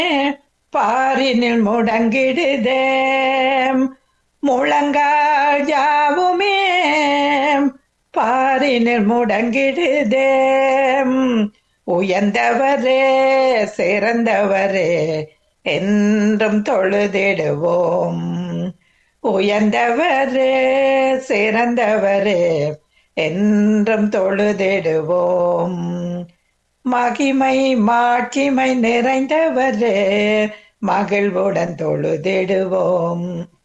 பாரினில் முடங்கிடுதே முழங்கால் யாவுமே பாரினில் முடங்கிடுதே உயர்ந்தவரே சிறந்தவரே என்றும் தொழுதிடுவோம் உயர்ந்தவரே சிறந்தவரே என்றும் தொழுதிடுவோம் மகிமை மாட்சிமை நிறைந்தவரே மகிழ்வுடன் தொழுதிடுவோம்